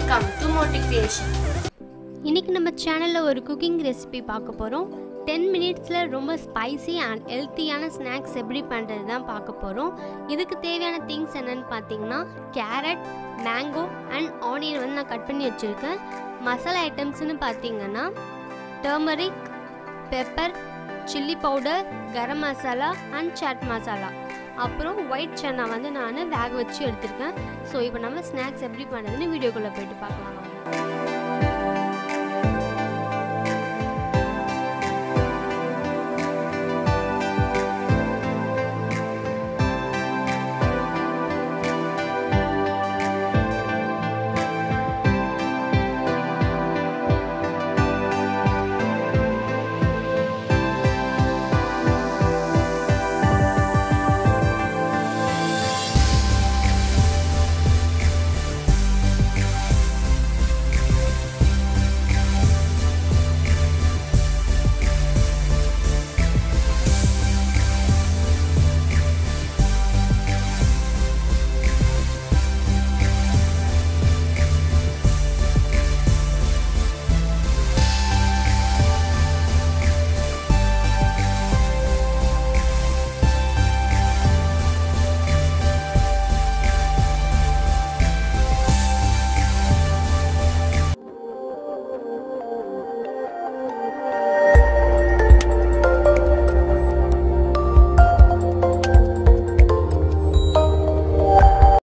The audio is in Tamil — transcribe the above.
வெல்கம் டு மோட்டி கிரியேஷன் இன்றைக்கி நம்ம சேனலில் ஒரு குக்கிங் ரெசிபி பார்க்க போகிறோம் டென் மினிட்ஸில் ரொம்ப ஸ்பைசி அண்ட் ஹெல்த்தியான ஸ்நாக்ஸ் எப்படி பண்ணுறது தான் பார்க்க போகிறோம் இதுக்கு தேவையான திங்ஸ் என்னென்னு பார்த்தீங்கன்னா கேரட் மேங்கோ அண்ட் ஆனியன் வந்து நான் கட் பண்ணி வச்சுருக்கேன் மசாலா ஐட்டம்ஸ்னு பார்த்தீங்கன்னா turmeric pepper chilli powder garam masala and chaat masala அப்புறம் ஒயிட் சன்னா வந்து நான் வேக வச்சு எடுத்திருக்கேன் ஸோ இப்போ நம்ம ஸ்நாக்ஸ் எப்படி பண்ணுறதுன்னு வீடியோக்குள்ளே போயிட்டு பார்க்கலாம்